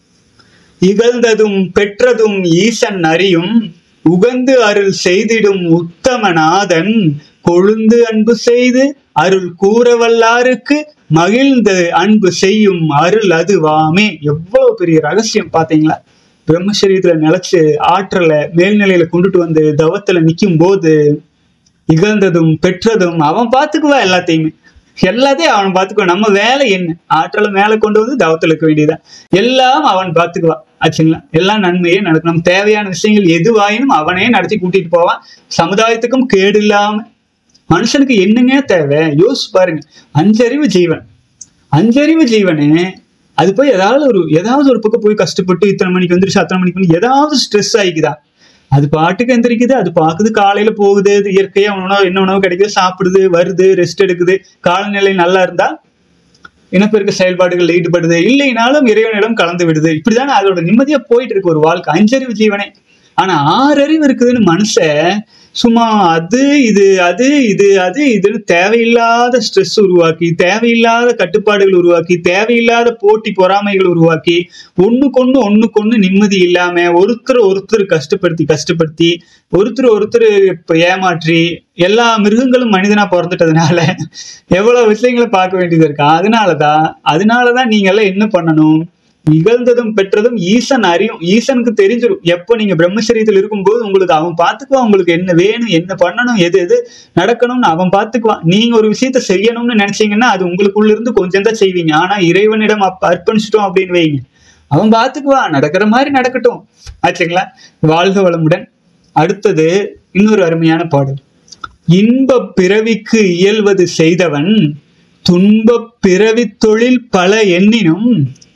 இகழ்ந்ததும் பெற்றதும் ஈசன் அறியும் உகந்து அருள் செய்திடும் உத்தமநாதன் கொழுந்து அன்பு செய்து அருள் கூற வல்லாருக்கு மகிழ்ந்து அன்பு செய்யும் அருள் அதுவாமே எவ்வளவு பெரிய ரகசியம் பாத்தீங்களா பிரம்மசரீரத்துல நிலைச்சு ஆற்றலை மேல்நிலையில கொண்டுட்டு வந்து தவத்துல நிக்கும் போது இகழ்ந்ததும் பெற்றதும் அவன் பார்த்துக்குவா எல்லாத்தையுமே எல்லாத்தையும் அவன் பார்த்துக்குவான் நம்ம வேலை என்ன ஆற்றலை மேல கொண்டு வந்து தவத்துல இருக்க வேண்டியதான் எல்லாம் அவன் பார்த்துக்குவான் ஆச்சுங்களா எல்லாம் நன்மையே நடக்கும் நம்ம தேவையான விஷயங்கள் எதுவாயினும் அவனே நடத்தி கூட்டிட்டு போவான் சமுதாயத்துக்கும் கேடு இல்லாம மனுஷனுக்கு என்னங்க தேவை யோசிச்சு பாருங்க அஞ்சறிவு ஜீவன் அஞ்சறிவு ஜீவனே அது போய் ஏதாவது ஒரு ஏதாவது ஒரு பக்கம் போய் கஷ்டப்பட்டு இத்தனை மணிக்கு வந்துருச்சு அத்தனை மணிக்கு வந்து ஏதாவது ஸ்ட்ரெஸ் ஆகிக்குதா அது பாட்டுக்கு எந்திரிக்குது அது பாக்குது காலையில போகுது அது இயற்கையா உணவு என்ன உணவு கிடைக்குது சாப்பிடுது வருது ரெஸ்ட் எடுக்குது காலநிலை நல்லா இருந்தா இனப்பெருக்க செயல்பாடுகள் ஈடுபடுது இல்லைனாலும் இறைவனிடம் கலந்து விடுது இப்படிதானே அதோட நிம்மதியா போயிட்டு இருக்கு ஒரு வாழ்க்கை அஞ்சறிவு ஜீவனே ஆனா ஆறறிவு இருக்குதுன்னு மனுஷன் சும்மா அது இது அது இது அது இதுன்னு தேவையில்லாத ஸ்ட்ரெஸ் உருவாக்கி தேவையில்லாத கட்டுப்பாடுகள் உருவாக்கி தேவையில்லாத போட்டி பொறாமைகள் உருவாக்கி ஒண்ணுக்கொண்ணு ஒண்ணுக்கொண்ணு நிம்மதி இல்லாம ஒருத்தர் ஒருத்தர் கஷ்டப்படுத்தி கஷ்டப்படுத்தி ஒருத்தர் ஒருத்தர் இப்ப ஏமாற்றி எல்லா மிருகங்களும் மனிதனா பிறந்துட்டதுனால எவ்வளவு விஷயங்களை பார்க்க வேண்டியது இருக்கு அதனாலதான் அதனாலதான் நீங்க எல்லாம் என்ன பண்ணணும் நிகழ்ந்ததும் பெற்றதும் ஈசன் அறியும் ஈசனுக்கு தெரிஞ்சிடும் எப்போ நீங்க பிரம்மச்சரியத்தில் இருக்கும்போது உங்களுக்கு அவன் பார்த்துக்குவான் உங்களுக்கு என்ன வேணும் என்ன பண்ணணும் எது எது நடக்கணும்னு அவன் பார்த்துக்குவான் நீங்க ஒரு விஷயத்த செய்யணும்னு நினைச்சீங்கன்னா அது உங்களுக்குள்ள இருந்து கொஞ்சம் தான் செய்வீங்க ஆனா இறைவனிடம் அப்ப அர்ப்பணிச்சிட்டோம் அப்படின்னு வைங்க அவன் பார்த்துக்குவான் நடக்கிற மாதிரி நடக்கட்டும் ஆச்சுங்களா வாழ்க வளமுடன் அடுத்தது இன்னொரு அருமையான பாடல் இன்ப பிறவிக்கு இயல்வது செய்தவன் துன்ப பிறவி தொழில் பல எண்ணினும்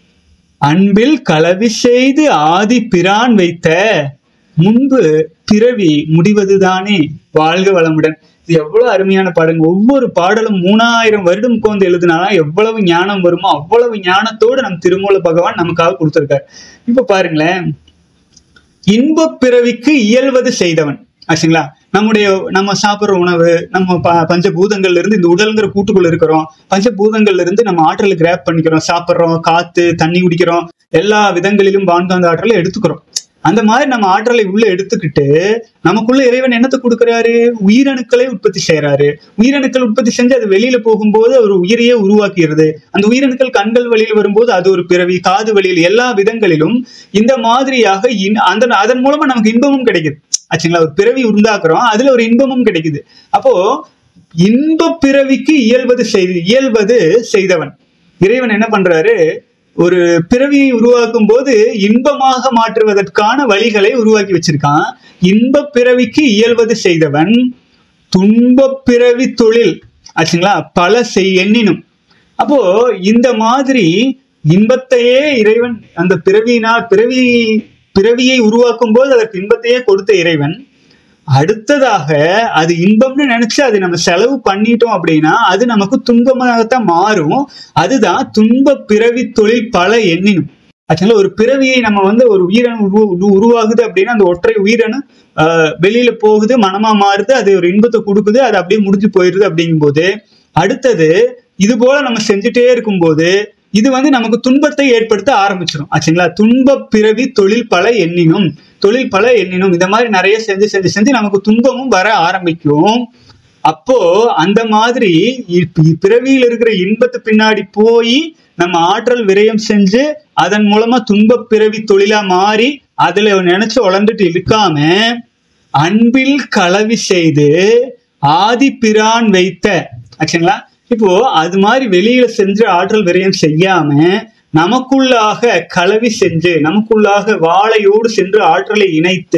அன்பில் கலவி செய்து ஆதி பிரான் வைத்த முன்பு பிறவி முடிவதுதானே வாழ்க வளமுடன் இது எவ்வளவு அருமையான பாடங்க ஒவ்வொரு பாடலும் மூணாயிரம் வருடம் உட்கார்ந்து எழுதினாலும் எவ்வளவு ஞானம் வருமோ அவ்வளவு ஞானத்தோடு நம் திருமூல பகவான் நமக்காக கொடுத்திருக்கார் இப்ப பாருங்களேன் இன்ப பிறவிக்கு இயல்வது செய்தவன் ஆச்சுங்களா நம்முடைய நம்ம சாப்பிடுற உணவு நம்ம ப பஞ்சபூதங்கள்ல இருந்து இந்த உடல்ங்கிற கூட்டுக்குள்ள இருக்கிறோம் பஞ்சபூதங்கள்ல இருந்து நம்ம ஆற்றலை கிராப் பண்ணிக்கிறோம் சாப்பிட்றோம் காத்து தண்ணி குடிக்கிறோம் எல்லா விதங்களிலும் வான்காந்த ஆற்றலை எடுத்துக்கிறோம் அந்த மாதிரி நம்ம ஆற்றலை உள்ள எடுத்துக்கிட்டு நமக்குள்ள இறைவன் என்னத்தை கொடுக்குறாரு உயிரணுக்களை உற்பத்தி செய்யறாரு உயிரணுக்கள் உற்பத்தி செஞ்சு அது வெளியில போகும்போது ஒரு உயிரையே உருவாக்கிறது அந்த உயிரணுக்கள் கண்கள் வழியில் வரும்போது அது ஒரு பிறவி காது வழியில் எல்லா விதங்களிலும் இந்த மாதிரியாக அந்த அதன் மூலமா நமக்கு இன்பமும் கிடைக்குது ஆச்சுங்களா ஒரு பிறவி உண்டாக்குறோம் அதுல ஒரு இன்பமும் கிடைக்குது அப்போ இன்ப பிறவிக்கு இயல்வது செய்து இயல்வது செய்தவன் இறைவன் என்ன பண்றாரு ஒரு பிறவியை உருவாக்கும் போது இன்பமாக மாற்றுவதற்கான வழிகளை உருவாக்கி வச்சிருக்கான் இன்ப பிறவிக்கு இயல்வது செய்தவன் துன்ப பிறவி தொழில் ஆச்சுங்களா பல செய் எண்ணினும் அப்போ இந்த மாதிரி இன்பத்தையே இறைவன் அந்த பிறவியினால் பிறவி பிறவியை உருவாக்கும் போது அதற்கு இன்பத்தையே கொடுத்த இறைவன் அடுத்ததாக அது இன்பம்னு நினைச்சு அது நம்ம செலவு பண்ணிட்டோம் அப்படின்னா அது நமக்கு துன்பமாகத்தான் மாறும் அதுதான் துன்ப பிறவி தொழில் பல எண்ணினும் ஆக்சுவலா ஒரு பிறவியை நம்ம வந்து ஒரு உயிரணு உரு உருவாகுது அப்படின்னா அந்த ஒற்றை உயிரணு ஆஹ் வெளியில போகுது மனமா மாறுது அது ஒரு இன்பத்தை கொடுக்குது அது அப்படியே முடிஞ்சு போயிருது அப்படிங்கும்போது அடுத்தது இது போல நம்ம செஞ்சுட்டே இருக்கும்போது இது வந்து நமக்கு துன்பத்தை ஏற்படுத்த ஆரம்பிச்சிடும் ஆச்சுங்களா துன்ப பிறவி தொழில் பல எண்ணினும் தொழில் பல எண்ணினும் இந்த மாதிரி நிறைய செஞ்சு செஞ்சு செஞ்சு நமக்கு துன்பமும் வர ஆரம்பிக்கும் அப்போ அந்த மாதிரி பிறவியில் இருக்கிற இன்பத்து பின்னாடி போய் நம்ம ஆற்றல் விரயம் செஞ்சு அதன் மூலமா துன்ப பிறவி தொழிலா மாறி அதுல நினைச்சு உழந்துட்டு இருக்காம அன்பில் கலவி செய்து ஆதி பிரான் வைத்த ஆச்சுங்களா இப்போ அது மாதிரி வெளியில செஞ்சு ஆற்றல் விரயம் செய்யாம நமக்குள்ளாக கலவி செஞ்சு நமக்குள்ளாக வாழையோடு சென்று ஆற்றலை இணைத்து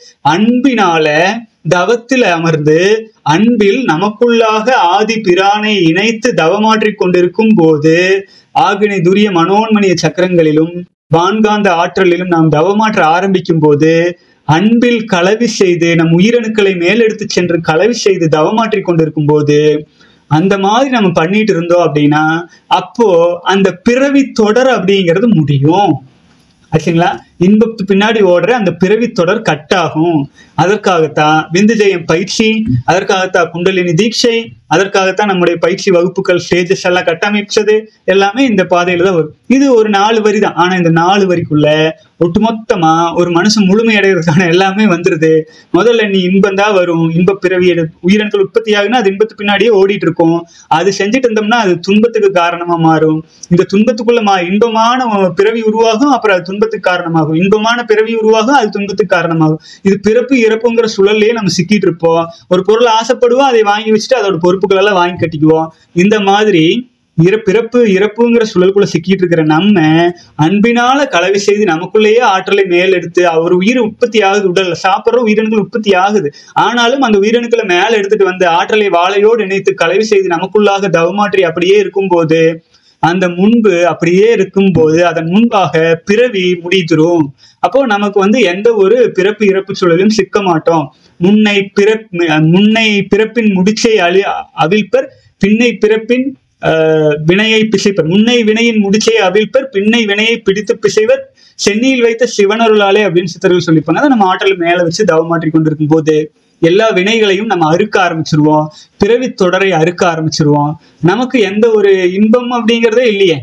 அன்பினால தவத்தில் அமர்ந்து அன்பில் நமக்குள்ளாக ஆதி பிரானை இணைத்து தவமாற்றிக் கொண்டிருக்கும் போது ஆகினை துரிய மனோன்மணிய சக்கரங்களிலும் வான்காந்த ஆற்றலிலும் நாம் தவமாற்ற ஆரம்பிக்கும் போது அன்பில் கலவி செய்து நம் உயிரணுக்களை மேலெடுத்து சென்று கலவி செய்து தவமாற்றிக் கொண்டிருக்கும் போது அந்த மாதிரி நம்ம பண்ணிட்டு இருந்தோம் அப்படின்னா அப்போ அந்த பிறவி தொடர் அப்படிங்கிறது முடியும் ஆச்சுங்களா இன்பத்து பின்னாடி ஓடுற அந்த பிறவி தொடர் கட் ஆகும் அதற்காகத்தான் விந்து ஜெயம் பயிற்சி அதற்காகத்தான் குண்டலினி தீட்சை அதற்காகத்தான் நம்முடைய பயிற்சி வகுப்புகள் ஸ்டேஜஸ் எல்லாம் கட்டமைச்சது எல்லாமே இந்த பாதையில தான் வரும் இது ஒரு நாலு வரி தான் ஆனா இந்த நாலு வரிக்குள்ள ஒட்டுமொத்தமா ஒரு மனுஷன் முழுமை அடைகிறதுக்கான எல்லாமே வந்துருது முதல்ல நீ இன்பம் தான் வரும் இன்ப பிறவி எடு உயிரணுக்கள் உற்பத்தி ஆகுனா அது இன்பத்து பின்னாடியே ஓடிட்டு இருக்கும் அது செஞ்சுட்டு இருந்தோம்னா அது துன்பத்துக்கு காரணமா மாறும் இந்த துன்பத்துக்குள்ள மா இன்பமான பிறவி உருவாகும் அப்புறம் அது துன்பத்துக்கு காரணமாகும் இன்பமான பிறவி உருவாகும் அது துன்பத்துக்கு காரணமாகும் இது பிறப்பு இறப்புங்கிற சுழல்லையே நம்ம சிக்கிட்டு இருப்போம் ஒரு பொருள் ஆசைப்படுவோம் அதை வாங்கி வச்சுட்டு அதோட பொறுப்புகள் எல்லாம் வாங்கி கட்டிக்குவோம் இந்த மாதிரி இற பிறப்பு இறப்புங்கிற சுழலுக்குள்ள சிக்கிட்டு இருக்கிற நம்ம அன்பினால கலவை செய்து நமக்குள்ளேயே ஆற்றலை மேலெடுத்து ஒரு உயிர் உற்பத்தி ஆகுது உடல்ல சாப்பிட்ற உயிரணுக்கள் உற்பத்தி ஆகுது ஆனாலும் அந்த உயிரணுக்களை மேல எடுத்துட்டு வந்து ஆற்றலை வாழையோடு இணைத்து கலவை செய்து நமக்குள்ளாக தவமாற்றி அப்படியே இருக்கும்போது அந்த முன்பு அப்படியே இருக்கும்போது அதன் முன்பாக பிறவி முடித்துரும் அப்போ நமக்கு வந்து எந்த ஒரு பிறப்பு இறப்பு சூழலும் சிக்க மாட்டோம் முன்னை பிறப் முன்னை பிறப்பின் முடிச்சை அழி அவிழ்ப்பர் பின்னை பிறப்பின் ஆஹ், வினையை பிசைப்பர் முன்னை வினையின் முடிச்சை அவிழ்ப்பர் பின்னை வினையை பிடித்து பிசைவர் சென்னியில் வைத்த சிவனருளாலே அப்படின்னு சித்தர்கள் சொல்லிப்பாங்க அதை நம்ம ஆற்றல் மேல வச்சு தவமாற்றி கொண்டிருக்கும் போது எல்லா வினைகளையும் நம்ம அறுக்க ஆரம்பிச்சிருவோம் பிறவி தொடரை அறுக்க ஆரம்பிச்சிருவோம் நமக்கு எந்த ஒரு இன்பம் அப்படிங்கிறதே இல்லையே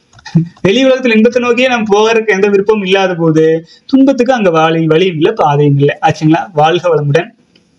வெளி உலகத்துல இன்பத்தை நோக்கியே நம்ம போகிறதுக்கு எந்த விருப்பமும் இல்லாத போது துன்பத்துக்கு அங்க வாழி வழியும் இல்லை பாதையும் இல்லை ஆச்சுங்களா வாழ்க வளமுடன்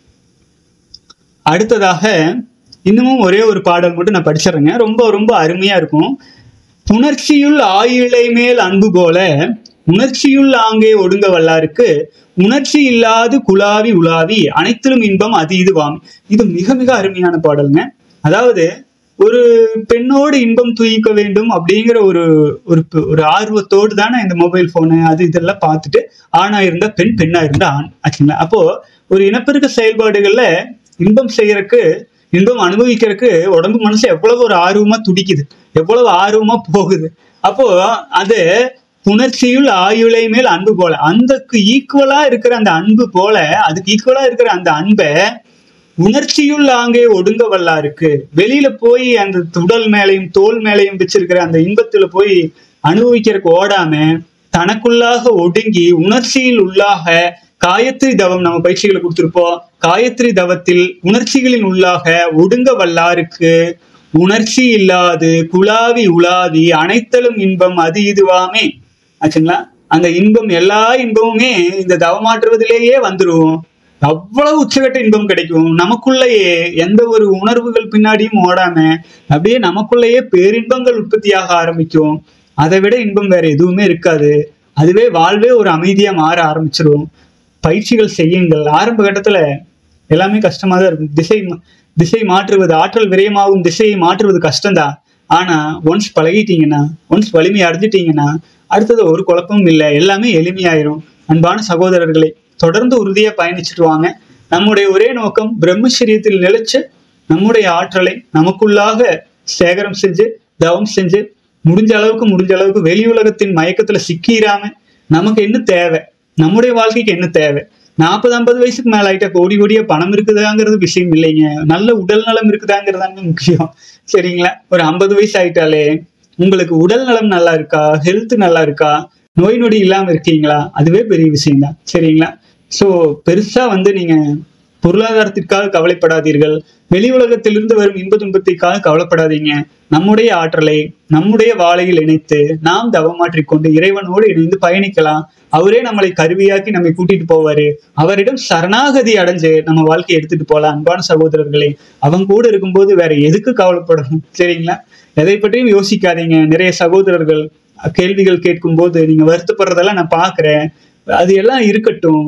அடுத்ததாக இன்னமும் ஒரே ஒரு பாடல் மட்டும் நான் படிச்சிடுறேங்க ரொம்ப ரொம்ப அருமையா இருக்கும் புணர்ச்சியுள் ஆயிழை மேல் அன்பு போல உணர்ச்சியுள் ஆங்கே ஒடுங்க வல்லாருக்கு உணர்ச்சி இல்லாது குலாவி உலாவி அனைத்திலும் இன்பம் அது இதுவாம் இது மிக மிக அருமையான பாடலுங்க அதாவது ஒரு பெண்ணோடு இன்பம் தூயிக்க வேண்டும் அப்படிங்கிற ஒரு ஒரு ப- ஒரு ஆர்வத்தோடு தானே இந்த மொபைல் போனு அது இதெல்லாம் பார்த்துட்டு ஆணா இருந்தா பெண் பெண்ணா இருந்தா ஆண் ஆச்சுங்களா அப்போ ஒரு இனப்பெருக்க செயல்பாடுகள்ல இன்பம் செய்யறதுக்கு இன்பம் அனுபவிக்கிறதுக்கு உடம்பு மனசு எவ்வளவு ஒரு ஆர்வமா துடிக்குது எவ்வளவு ஆர்வமா போகுது அப்போ அது புணர்ச்சியுள் ஆயுளை மேல் அன்பு போல அந்தக்கு ஈக்குவலா இருக்கிற அந்த அன்பு போல அதுக்கு ஈக்குவலா இருக்கிற அந்த அன்பை உணர்ச்சியுள் அங்கே ஒடுங்க வல்லா இருக்கு வெளியில போய் அந்த உடல் மேலையும் தோல் மேலையும் வச்சிருக்கிற அந்த இன்பத்துல போய் அனுபவிக்கிறதுக்கு ஓடாம தனக்குள்ளாக ஒடுங்கி உணர்ச்சியில் உள்ளாக காயத்ரி தவம் நம்ம பயிற்சிகளை கொடுத்திருப்போம் காயத்ரி தவத்தில் உணர்ச்சிகளின் உள்ளாக ஒடுங்க வல்லாருக்கு உணர்ச்சி இல்லாது குலாவி உலாவி அனைத்தலும் இன்பம் அது இதுவாமே ஆச்சுங்களா அந்த இன்பம் எல்லா இன்பமுமே இந்த தவமாற்றுவதிலேயே வந்துரும் அவ்வளவு உச்சகட்ட இன்பம் கிடைக்கும் நமக்குள்ளேயே எந்த ஒரு உணர்வுகள் பின்னாடியும் ஓடாம அப்படியே நமக்குள்ளேயே பேரின்பங்கள் உற்பத்தியாக ஆரம்பிக்கும் அதை விட இன்பம் வேற எதுவுமே இருக்காது அதுவே வாழ்வே ஒரு அமைதியா மாற ஆரம்பிச்சிரும் பயிற்சிகள் செய்யுங்கள் ஆரம்ப கட்டத்துல எல்லாமே கஷ்டமா தான் இருக்கும் திசை மா- திசை மாற்றுவது ஆற்றல் விரயமாகும் திசையை மாற்றுவது கஷ்டம்தான் ஆனா ஒன்ஸ் பழகிட்டீங்கன்னா ஒன்ஸ் வலிமை அடைஞ்சிட்டீங்கன்னா அடுத்தது ஒரு குழப்பமும் இல்லை எல்லாமே எளிமையாயிரும் அன்பான சகோதரர்களே தொடர்ந்து உறுதியா பயணிச்சுட்டு வாங்க நம்முடைய ஒரே நோக்கம் பிரம்மச்சரியத்தில் நிலைச்சு நம்முடைய ஆற்றலை நமக்குள்ளாக சேகரம் செஞ்சு தவம் செஞ்சு முடிஞ்ச அளவுக்கு முடிஞ்ச அளவுக்கு வெளி உலகத்தின் மயக்கத்துல சிக்கிராம நமக்கு என்ன தேவை நம்முடைய வாழ்க்கைக்கு என்ன தேவை நாற்பது ஐம்பது வயசுக்கு மேல ஆயிட்டா கோடி கோடியா பணம் இருக்குதாங்கிறது விஷயம் இல்லைங்க நல்ல உடல் நலம் இருக்குதாங்கிறதாங்க முக்கியம் சரிங்களா ஒரு ஐம்பது வயசு ஆயிட்டாலே உங்களுக்கு உடல் நலம் நல்லா இருக்கா ஹெல்த் நல்லா இருக்கா நோய் நொடி இல்லாம இருக்கீங்களா அதுவே பெரிய விஷயம் தான் சரிங்களா ஸோ பெருசா வந்து நீங்க பொருளாதாரத்திற்காக கவலைப்படாதீர்கள் வெளி உலகத்திலிருந்து வரும் இன்ப துன்பத்திற்காக கவலைப்படாதீங்க நம்முடைய ஆற்றலை நம்முடைய வாழையில் இணைத்து நாம் தவமாற்றிக் கொண்டு இறைவனோடு இணைந்து பயணிக்கலாம் அவரே நம்மளை கருவியாக்கி நம்மை கூட்டிட்டு போவாரு அவரிடம் சரணாகதி அடைஞ்சு நம்ம வாழ்க்கையை எடுத்துட்டு போகலாம் அன்பான சகோதரர்களே அவங்க கூட இருக்கும்போது வேற எதுக்கு கவலைப்படணும் சரிங்களா எதை பற்றியும் யோசிக்காதீங்க நிறைய சகோதரர்கள் கேள்விகள் கேட்கும்போது நீங்க வருத்தப்படுறதெல்லாம் நான் பாக்குறேன் அது எல்லாம் இருக்கட்டும்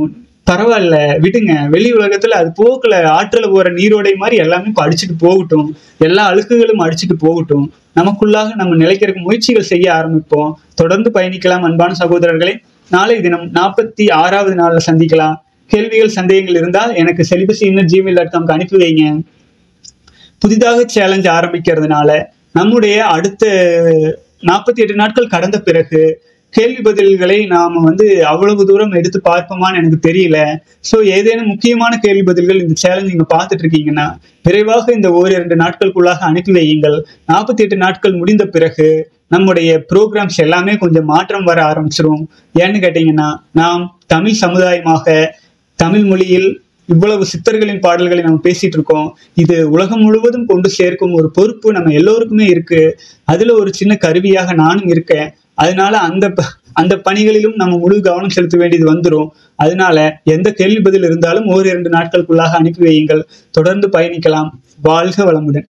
பரவாயில்ல விடுங்க வெளி உலகத்துல அது போக்குல ஆற்றுல போற நீரோடை மாதிரி எல்லாமே இப்ப அடிச்சுட்டு போகட்டும் எல்லா அழுக்குகளும் அடிச்சுட்டு போகட்டும் நமக்குள்ளாக நம்ம நிலைக்கிறதுக்கு முயற்சிகள் செய்ய ஆரம்பிப்போம் தொடர்ந்து பயணிக்கலாம் அன்பான சகோதரர்களே நாளை தினம் நாற்பத்தி ஆறாவது நாள்ல சந்திக்கலாம் கேள்விகள் சந்தேகங்கள் இருந்தால் எனக்கு செலிபசி இன்னும் ஜிமெயில் டாட் காம்க்கு அனுப்பி வைங்க புதிதாக சேலஞ்ச் ஆரம்பிக்கிறதுனால நம்முடைய அடுத்த நாற்பத்தி எட்டு நாட்கள் கடந்த பிறகு கேள்வி பதில்களை நாம வந்து அவ்வளவு தூரம் எடுத்து பார்ப்போமான்னு எனக்கு தெரியல ஸோ ஏதேனும் முக்கியமான கேள்வி பதில்கள் இந்த சேலஞ்ச் நீங்க பார்த்துட்டு இருக்கீங்கன்னா விரைவாக இந்த ஓரிரண்டு நாட்களுக்குள்ளாக அனுப்பி வையுங்கள் நாற்பத்தி எட்டு நாட்கள் முடிந்த பிறகு நம்முடைய ப்ரோக்ராம்ஸ் எல்லாமே கொஞ்சம் மாற்றம் வர ஆரம்பிச்சிரும் ஏன்னு கேட்டீங்கன்னா நாம் தமிழ் சமுதாயமாக தமிழ் மொழியில் இவ்வளவு சித்தர்களின் பாடல்களை நம்ம பேசிட்டு இருக்கோம் இது உலகம் முழுவதும் கொண்டு சேர்க்கும் ஒரு பொறுப்பு நம்ம எல்லோருக்குமே இருக்கு அதுல ஒரு சின்ன கருவியாக நானும் இருக்கேன் அதனால அந்த ப- அந்த பணிகளிலும் நம்ம முழு கவனம் செலுத்த வேண்டியது வந்துரும் அதனால எந்த கேள்வி பதில் இருந்தாலும் ஓர் இரண்டு நாட்களுக்குள்ளாக அனுப்பி வையுங்கள் தொடர்ந்து பயணிக்கலாம் வாழ்க வளமுடன்